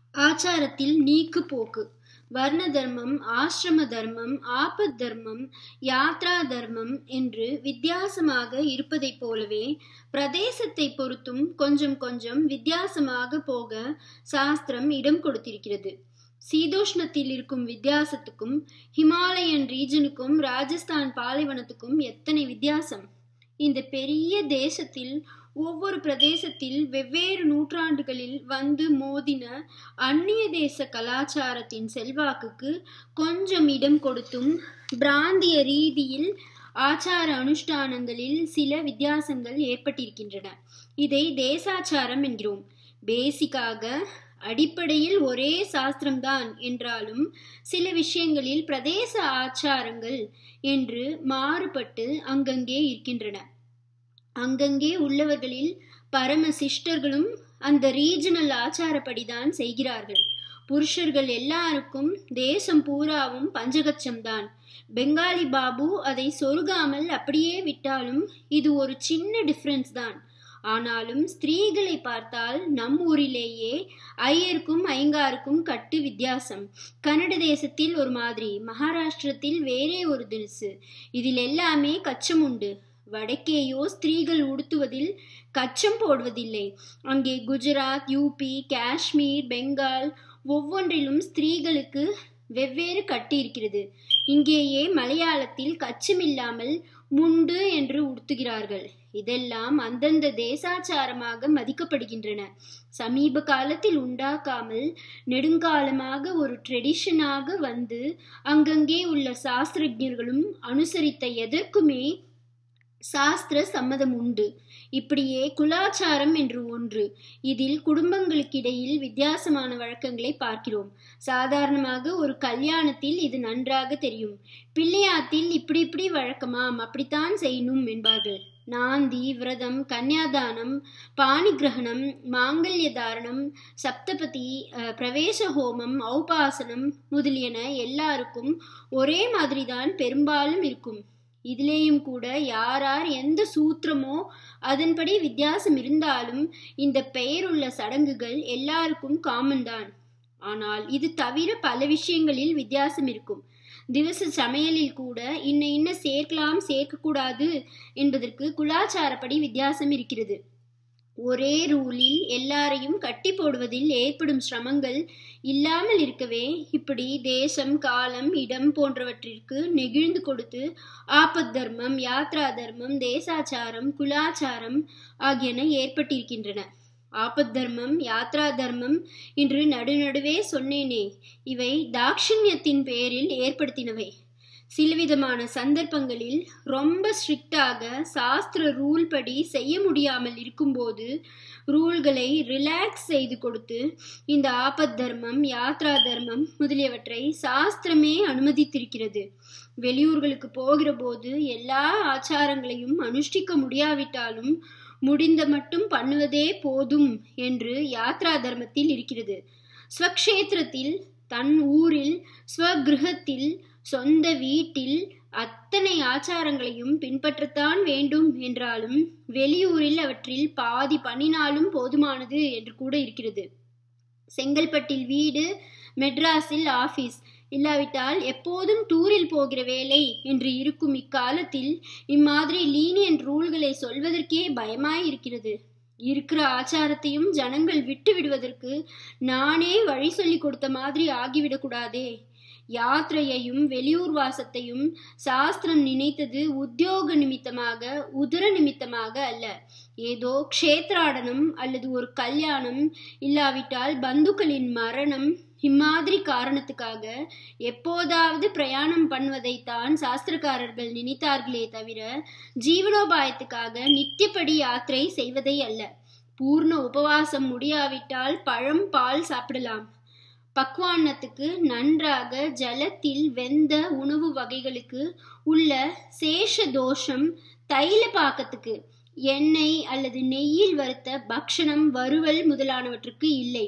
ஆச்சாரத்தில் நீக்கு போக்கு வர்ண தர்மம் ஆசிரம தர்மம் ஆபத் தர்மம் யாத்ரா தர்மம் என்று வித்தியாசமாக இருப்பதைப் போலவே பிரதேசத்தை பொறுத்தும் கொஞ்சம் கொஞ்சம் வித்தியாசமாக போக சாஸ்திரம் இடம் கொடுத்திருக்கிறது சீதோஷ்ணத்தில் இருக்கும் வித்தியாசத்துக்கும் ஹிமாலயன் ரீஜனுக்கும் ராஜஸ்தான் பாலைவனத்துக்கும் எத்தனை வித்தியாசம் இந்த பெரிய தேசத்தில் ஒவ்வொரு பிரதேசத்தில் வெவ்வேறு நூற்றாண்டுகளில் வந்து மோதின அந்நிய தேச கலாச்சாரத்தின் செல்வாக்குக்கு கொஞ்சம் இடம் கொடுத்தும் பிராந்திய ரீதியில் ஆச்சார அனுஷ்டானங்களில் சில வித்தியாசங்கள் ஏற்பட்டிருக்கின்றன இதை தேசாச்சாரம் என்கிறோம் பேசிக்காக அடிப்படையில் ஒரே சாஸ்திரம்தான் என்றாலும் சில விஷயங்களில் பிரதேச ஆச்சாரங்கள் என்று மாறுபட்டு அங்கங்கே இருக்கின்றன அங்கங்கே உள்ளவர்களில் பரம சிஷ்டர்களும் அந்த ரீஜனல் ஆச்சாரப்படிதான் செய்கிறார்கள் புருஷர்கள் எல்லாருக்கும் தேசம் பூராவும் பஞ்சகச்சம்தான் பெங்காலி பாபு அதை சொருகாமல் அப்படியே விட்டாலும் இது ஒரு சின்ன டிஃப்ரென்ஸ் தான் ஆனாலும் ஸ்திரீகளை பார்த்தால் நம் ஊரிலேயே ஐயருக்கும் ஐங்காருக்கும் கட்டு வித்தியாசம் கன்னட தேசத்தில் ஒரு மாதிரி மகாராஷ்டிரத்தில் வேறே ஒரு தினசு இதில் எல்லாமே கச்சம் உண்டு வடக்கேயோ ஸ்திரீகள் உடுத்துவதில் கச்சம் போடுவதில்லை அங்கே குஜராத் யூபி காஷ்மீர் பெங்கால் ஒவ்வொன்றிலும் ஸ்திரீகளுக்கு வெவ்வேறு கட்டு இருக்கிறது இங்கேயே மலையாளத்தில் கச்சமில்லாமல் முண்டு என்று உடுத்துகிறார்கள் இதெல்லாம் அந்தந்த தேசாச்சாரமாக மதிக்கப்படுகின்றன சமீப காலத்தில் உண்டாக்காமல் நெடுங்காலமாக ஒரு ட்ரெடிஷனாக வந்து அங்கங்கே உள்ள சாஸ்திரஜர்களும் அனுசரித்த எதற்குமே சாஸ்திர சம்மதம் உண்டு இப்படியே குலாச்சாரம் என்று ஒன்று இதில் குடும்பங்களுக்கிடையில் வித்தியாசமான வழக்கங்களை பார்க்கிறோம் சாதாரணமாக ஒரு கல்யாணத்தில் இது நன்றாக தெரியும் பிள்ளையாத்தில் இப்படி இப்படி வழக்கமாம் அப்படித்தான் செய்யணும் என்பார்கள் நாந்தி விரதம் கன்னியாதானம் பாணிகிரகணம் மாங்கல்ய தாரணம் சப்தபதி பிரவேச ஹோமம் ஔபாசனம் முதலியன எல்லாருக்கும் ஒரே மாதிரிதான் பெரும்பாலும் இருக்கும் இதிலேயும் கூட யாரார் எந்த சூத்திரமோ அதன்படி வித்தியாசம் இருந்தாலும் இந்த பெயருள்ள சடங்குகள் எல்லாருக்கும் காமன் தான் ஆனால் இது தவிர பல விஷயங்களில் வித்தியாசம் இருக்கும் திவச சமையலில் கூட இன்ன இன்ன சேர்க்கலாம் சேர்க்கக்கூடாது என்பதற்கு குலாச்சாரப்படி வித்தியாசம் இருக்கிறது ஒரே ரூலில் எல்லாரையும் கட்டி போடுவதில் ஏற்படும் சிரமங்கள் இல்லாமல் இருக்கவே இப்படி தேசம் காலம் இடம் போன்றவற்றிற்கு நெகிழ்ந்து கொடுத்து ஆபத் தர்மம் யாத்ரா தர்மம் தேசாச்சாரம் குலாச்சாரம் ஆகியன ஏற்பட்டிருக்கின்றன ஆபத் தர்மம் யாத்ரா தர்மம் என்று நடுநடுவே சொன்னேனே இவை தாட்சிணியத்தின் பேரில் ஏற்படுத்தினவை சிலவிதமான சந்தர்ப்பங்களில் ரொம்ப ஸ்ட்ரிக்டாக சாஸ்திர ரூல் படி செய்ய முடியாமல் இருக்கும்போது ரூல்களை ரிலாக்ஸ் செய்து கொடுத்து இந்த ஆபத் தர்மம் யாத்ரா தர்மம் முதலியவற்றை சாஸ்திரமே அனுமதித்திருக்கிறது வெளியூர்களுக்கு போகிற போது எல்லா ஆச்சாரங்களையும் அனுஷ்டிக்க முடியாவிட்டாலும் முடிந்த மட்டும் பண்ணுவதே போதும் என்று யாத்ரா தர்மத்தில் இருக்கிறது ஸ்வக்ஷேத்திரத்தில் தன் ஊரில் ஸ்வகிருகத்தில் சொந்த வீட்டில் அத்தனை ஆச்சாரங்களையும் பின்பற்றத்தான் வேண்டும் என்றாலும் வெளியூரில் அவற்றில் பாதி பண்ணினாலும் போதுமானது என்று கூட இருக்கிறது செங்கல்பட்டில் வீடு மெட்ராஸில் ஆபீஸ் இல்லாவிட்டால் எப்போதும் டூரில் போகிற வேலை என்று இருக்கும் இக்காலத்தில் இம்மாதிரி லீனியன் ரூல்களை சொல்வதற்கே பயமாய் இருக்கிறது இருக்கிற ஆச்சாரத்தையும் ஜனங்கள் விட்டு விடுவதற்கு நானே வழி சொல்லி கொடுத்த மாதிரி ஆகிவிடக்கூடாதே யாத்திரையையும் வெளியூர் வாசத்தையும் சாஸ்திரம் நினைத்தது உத்தியோக நிமித்தமாக உதர நிமித்தமாக அல்ல ஏதோ க்ஷேத்ராடனம் அல்லது ஒரு கல்யாணம் இல்லாவிட்டால் பந்துக்களின் மரணம் இம்மாதிரி காரணத்துக்காக எப்போதாவது பிரயாணம் பண்ணுவதைத்தான் சாஸ்திரக்காரர்கள் நினைத்தார்களே தவிர ஜீவனோபாயத்துக்காக நித்தியப்படி யாத்திரை செய்வதை அல்ல பூர்ண உபவாசம் முடியாவிட்டால் பழம் பால் சாப்பிடலாம் பக்வானத்துக்கு நன்றாக ஜலத்தில் வெந்த உணவு வகைகளுக்கு உள்ள சேஷ தோஷம் தைல பாக்கத்துக்கு எண்ணெய் அல்லது நெய்யில் வறுத்த பக்ஷணம் வறுவல் முதலானவற்றுக்கு இல்லை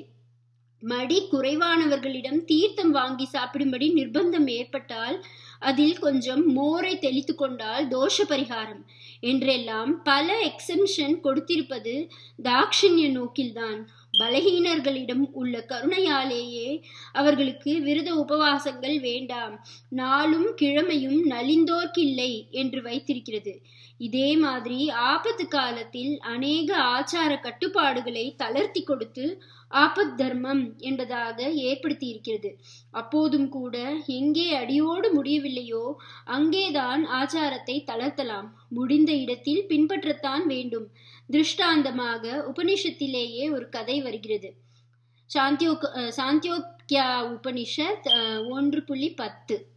மடி குறைவானவர்களிடம் தீர்த்தம் வாங்கி சாப்பிடும்படி நிர்பந்தம் ஏற்பட்டால் அதில் கொஞ்சம் மோரை தெளித்து கொண்டால் தோஷ பரிகாரம் என்றெல்லாம் பல எக்ஸம்ஷன் கொடுத்திருப்பது தாக்ஷிண்ய நோக்கில்தான் பலகீனர்களிடம் உள்ள கருணையாலேயே அவர்களுக்கு விரத உபவாசங்கள் வேண்டாம் நாளும் கிழமையும் நலிந்தோர்க்கில்லை என்று வைத்திருக்கிறது இதே மாதிரி ஆபத்து காலத்தில் அநேக ஆச்சார கட்டுப்பாடுகளை தளர்த்தி கொடுத்து ஆபத் தர்மம் என்பதாக ஏற்படுத்தி இருக்கிறது அப்போதும் கூட எங்கே அடியோடு முடியவில்லையோ அங்கேதான் ஆச்சாரத்தை தளர்த்தலாம் முடிந்த இடத்தில் பின்பற்றத்தான் வேண்டும் திருஷ்டாந்தமாக உபனிஷத்திலேயே ஒரு கதை வருகிறது சாந்தியோ சாந்தியோக்கியா உபனிஷத் ஒன்று புள்ளி பத்து